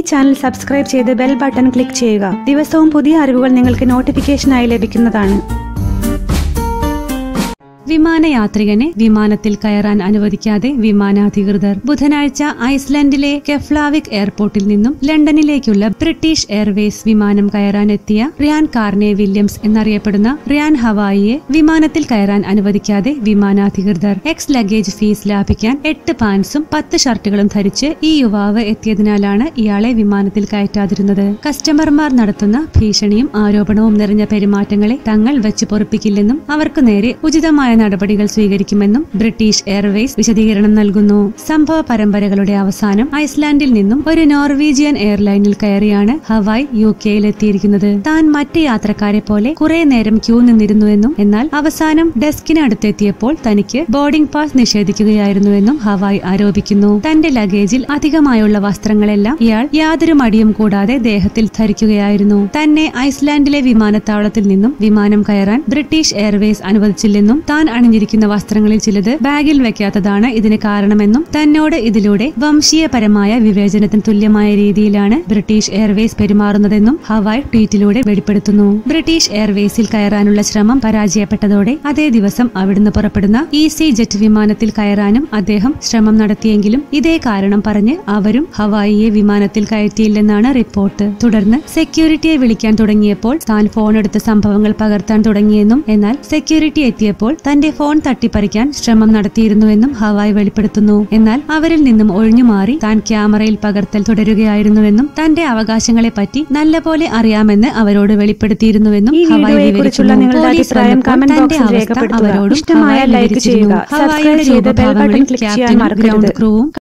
Channel subscribe ചെയ്ത് bell button click ചെയ്യുക ദിവസവും പുതിയ അറിവുകൾ നിങ്ങൾക്ക് നോട്ടിഫിക്കേഷനായി ലഭിക്കുന്നതാണ് വിമാനയാത്രികനെ വിമാനത്തിൽ കയറാൻ അനുവദിക്കാതെ വിമാനാധികൃതർ ബുധനാഴ്ച ഐസ്ലൻഡിലെ കെഫ്ലാവിക് എയർപോർട്ടിൽ നിന്നും ലണ്ടനിലേക്കുള്ള ബ്രിട്ടീഷ് എയർവേസ് വിമാനം കയറാനെത്തിയ റിയാൻ കാർനെ വില്യംസ് എന്നറിയപ്പെടുന്ന റിയാൻ ഹവായിയെ വിമാനത്തിൽ കയറാൻ അനുവദിക്കാതെ വിമാനാധികൃതർ എക്സ് ലഗേജ് ഫീസ് ലാഭിക്കാൻ എട്ട് പാൻസും പത്ത് ഷർട്ടുകളും ധരിച്ച് ഈ യുവാവ് എത്തിയതിനാലാണ് ഇയാളെ വിമാനത്തിൽ കയറ്റാതിരുന്നത് കസ്റ്റമർമാർ നടത്തുന്ന ഭീഷണിയും ആരോപണവും നിറഞ്ഞ പെരുമാറ്റങ്ങളെ തങ്ങൾ വെച്ച് പൊറുപ്പിക്കില്ലെന്നും അവർക്ക് നേരെ ഉചിതമായ നടപടികൾ സ്വീകരിക്കുമെന്നും ബ്രിട്ടീഷ് എയർവേസ് വിശദീകരണം നൽകുന്നു സംഭവ പരമ്പരകളുടെ അവസാനം ഐസ്ലാൻഡിൽ നിന്നും ഒരു നോർവീജിയൻ എയർലൈനിൽ കയറിയാണ് ഹവായ് യു കെയിലെത്തിയിരിക്കുന്നത് താൻ മറ്റ് യാത്രക്കാരെ പോലെ കുറെ നേരം ക്യൂ നിന്നിരുന്നുവെന്നും എന്നാൽ അവസാനം ഡെസ്കിനടുത്തെത്തിയപ്പോൾ തനിക്ക് ബോർഡിംഗ് പാസ് നിഷേധിക്കുകയായിരുന്നുവെന്നും ഹവായ് ആരോപിക്കുന്നു തന്റെ ലഗേജിൽ അധികമായുള്ള വസ്ത്രങ്ങളെല്ലാം ഇയാൾ യാതൊരു മടിയും കൂടാതെ ദേഹത്തിൽ ധരിക്കുകയായിരുന്നു തന്നെ ഐസ്ലാൻഡിലെ വിമാനത്താവളത്തിൽ നിന്നും വിമാനം കയറാൻ ബ്രിട്ടീഷ് എയർവേസ് അനുവദിച്ചില്ലെന്നും താൻ അണിഞ്ഞിരിക്കുന്ന വസ്ത്രങ്ങളിൽ ചിലത് ബാഗിൽ വെക്കാത്തതാണ് ഇതിന് കാരണമെന്നും തന്നോട് ഇതിലൂടെ വംശീയപരമായ വിവേചനത്തിന് തുല്യമായ രീതിയിലാണ് ബ്രിട്ടീഷ് എയർവേസ് പെരുമാറുന്നതെന്നും ഹവായ് ട്വീറ്റിലൂടെ വെളിപ്പെടുത്തുന്നു ബ്രിട്ടീഷ് എയർവേസിൽ കയറാനുള്ള ശ്രമം പരാജയപ്പെട്ടതോടെ അതേ ദിവസം അവിടുന്ന് പുറപ്പെടുന്ന ഈസി ജെറ്റ് വിമാനത്തിൽ കയറാനും അദ്ദേഹം ശ്രമം നടത്തിയെങ്കിലും ഇതേ കാരണം പറഞ്ഞ് അവരും ഹവായിയെ വിമാനത്തിൽ കയറ്റിയില്ലെന്നാണ് റിപ്പോർട്ട് തുടർന്ന് സെക്യൂരിറ്റിയെ വിളിക്കാൻ തുടങ്ങിയപ്പോൾ താൻ ഫോൺ എടുത്ത് സംഭവങ്ങൾ പകർത്താൻ തുടങ്ങിയെന്നും എന്നാൽ സെക്യൂരിറ്റി എത്തിയപ്പോൾ തന്റെ ഫോൺ തട്ടിപ്പറിക്കാൻ ശ്രമം നടത്തിയിരുന്നുവെന്നും ഹവായ് വെളിപ്പെടുത്തുന്നു എന്നാൽ അവരിൽ നിന്നും ഒഴിഞ്ഞു മാറി താൻ ക്യാമറയിൽ പകർത്തൽ തുടരുകയായിരുന്നുവെന്നും തന്റെ അവകാശങ്ങളെ പറ്റി നല്ലപോലെ അറിയാമെന്ന് അവരോട് വെളിപ്പെടുത്തിയിരുന്നുവെന്നും ഈ ഹവായ് വീഡിയോയെക്കുറിച്ചുള്ള വിവരിക്കുന്നു. നിങ്ങളുടെ പോലീസ് അഭിപ്രായം വന്നപ്പോൾ കമന്റ് തന്റെ ബോക്സിൽ അവസ്ഥ രേഖപ്പെടുത്തുക അവരോടും ഇഷ്ടമായ ഹവായ് ലൈക്ക് വിവരിച്ചിരുന്നു. ചെയ്യുക ഹവായിയുടെ സബ്സ്ക്രൈബ് ചെയ്ത് ബെൽ ബട്ടൺ രൂപഭാവങ്ങളിൽ ക്ലിക്ക് ചെയ്യാൻ ക്യാപ്റ്റനും മറക്കരുത് ഗ്രൗണ്ട് ക്രൂവും